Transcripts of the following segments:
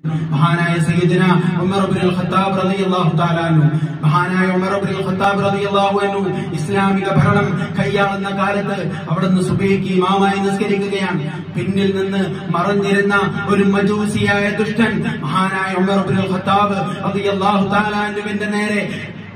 മഹാനായ സയ്യിദിന ഉമർ ഇബ്നുൽ ഖത്താബ് റളിയല്ലാഹു തആല അൻഹു മഹാനായ ഉമർ ഇബ്നുൽ ഖത്താബ് റളിയല്ലാഹു അൻഹു ഇസ്ലാമിക ഭരണം കൈയാളുന്ന കാലത്ത് അവിടുന്ന് സുബഹിക്ക് ഇമാമായി നിസ്കരിക്കുകയാണ് പിന്നിൽ നിന്ന് മറഞ്ഞിരുന്ന ഒരു മജൂസിയായ ദുഷ്ടൻ മഹാനായ ഉമർ ഇബ്നുൽ ഖത്താബ് റളിയല്ലാഹു തആല അൻഹുവിന്റെ നേരെ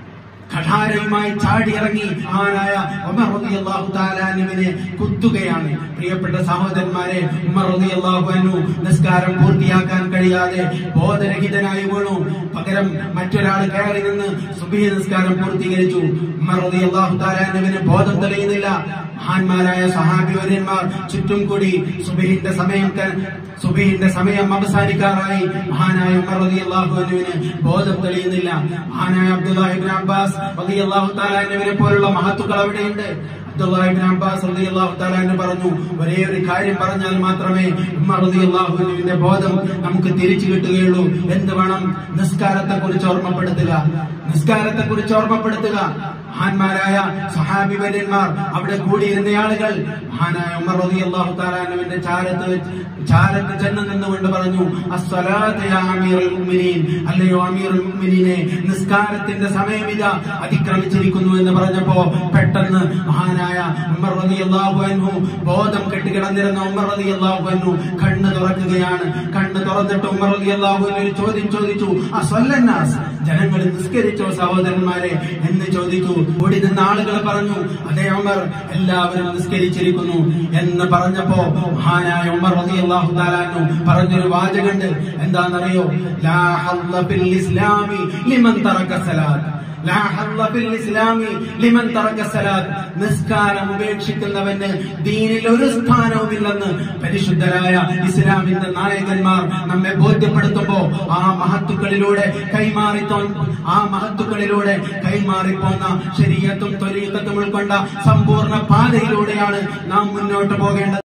കഠാരയുമായി ചാടിയിറങ്ങി മഹാനായ ഉമർ റളിയല്ലാഹു തആല അൻഹുവിനെ കുത്തുകയാണ് പ്രിയപ്പെട്ട സഹോദരന്മാരെ ഉമർ റളിയല്ലാഹു അൻഹു നിസ്കാരം പൂർത്തിയാക്കാൻ കഴിയാതെ ബോധരഹിതനായി വീണു പകരം മറ്റൊരാൾ കയറി നിന്ന് സുബഹി നിസ്കാരം പൂർത്തീകരിച്ചു ഉമർ റളിയല്ലാഹു തആല അൻഹുവിന് ബോധം തെളിയുന്നില്ല മഹാന്മാരായ സഹാബിവര്യന്മാർ ചുറ്റും കൂടി സുബഹിന്റെ സമയം ക- സുബഹിന്റെ സമയം അവസാനിക്കാറായി മഹാനായ ഉമർ റളിയല്ലാഹു അൻഹുവിന് ബോധം തെളിയുന്നില്ല മഹാനായ അബ്ദുല്ലാഹി ഇബ്നു അബ്ബാസ് റളിയല്ലാഹു തആല അൻഹുവിനെ പോലുള്ള മഹത്തുക്കൾ അവിടെയുണ്ട് അബ്ദുല്ലാഹി ഇബ്നു അബ്ബാസ് റളിയല്ലാഹു തആല അൻഹു പറഞ്ഞു ഒരേ ഒരു കാര്യം പറഞ്ഞാൽ മാത്രമേ ഉമർ റളിയല്ലാഹു അൻഹുവിന്റെ ബോധം നമുക്ക് തിരിച്ചു കിട്ടുകയുള്ളൂ എന്ത് വേണം നിസ്കാരത്തെ കുറിച്ച് ഓർമ്മപ്പെടുത്തുക നിസ്കാരത്തെ കുറിച്ച് ഓർമ്മപ്പെടുത്തുക മഹാന്മാരായ സഹാബിവര്യന്മാർ അവിടെ കൂടിയിരുന്ന ആളുകൾ മഹാനായ ഉമർ റളിയല്ലാഹു തആല അൻഹുവിന്റെ ചാരത്ത് വെച്ച് ചാരത്ത് ചെന്ന് നിന്നുകൊണ്ട് പറഞ്ഞു അസ്സലാത്ത് യാ അമീറുൽ മുഅ്മിനീൻ അല്ലയോ അമീറുൽ മുഅ്മിനീനെ നിസ്കാരത്തിന്റെ സമയം ഇതാ അതിക്രമിച്ചിരിക്കുന്നു എന്ന് പറഞ്ഞപ്പോ പെട്ടെന്ന് മഹാനായ ഉമർ റളിയല്ലാഹു അൻഹു ബോധം കെട്ടിക്കിടന്നിരുന്ന ഉമർ റളിയല്ലാഹു അൻഹു കണ്ണ് തുറക്കുകയാണ് കണ്ണ് തുറന്നിട്ട് ഉമർ റളിയല്ലാഹു അൻഹു ഒരു ചോദ്യം ചോദിച്ചു അസ്വല്ലന്നാസ് ജനങ്ങൾ നിസ്കരിച്ചോ സഹോദരന്മാരെ എന്ന് ചോദിച്ചു കൂടി നിന്ന ആളുകൾ പറഞ്ഞു അതേ ഉമർ എല്ലാവരും നിസ്കരിച്ചിരിക്കുന്നു എന്ന് പറഞ്ഞപ്പോ മഹാനായ ഉമർ റളിയല്ലാഹു തആല അൻഹു പറഞ്ഞൊരു വാചകമുണ്ട് എന്താണെന്നറിയോ ലാ ഹദ്ദ ഫിൽ ഇസ്ലാമി ലിമൻ തറക സലാത്ത് ലാ ഹദ്ദ ഫിൽ ഇസ്ലാമി ലിമൻ തറക സലാത്ത് നിസ്കാരം ഉപേക്ഷിക്കുന്നവന് ദീനിൽ ഒരു സ്ഥാനവുമില്ലെന്ന് പരിശുദ്ധരായ ഇസ്ലാമിന്റെ നായകന്മാർ നമ്മെ ബോധ്യപ്പെടുത്തുമ്പോ ആ മഹത്തുക്കളിലൂടെ കൈമാറിത്തോ ആ മഹത്തുക്കളിലൂടെ കൈമാറിപ്പോന്ന ശരീരത്തും ത്വരീക്കത്തും ഉൾക്കൊണ്ട സമ്പൂർണ്ണ പാതയിലൂടെയാണ് നാം മുന്നോട്ട് പോകേണ്ടത്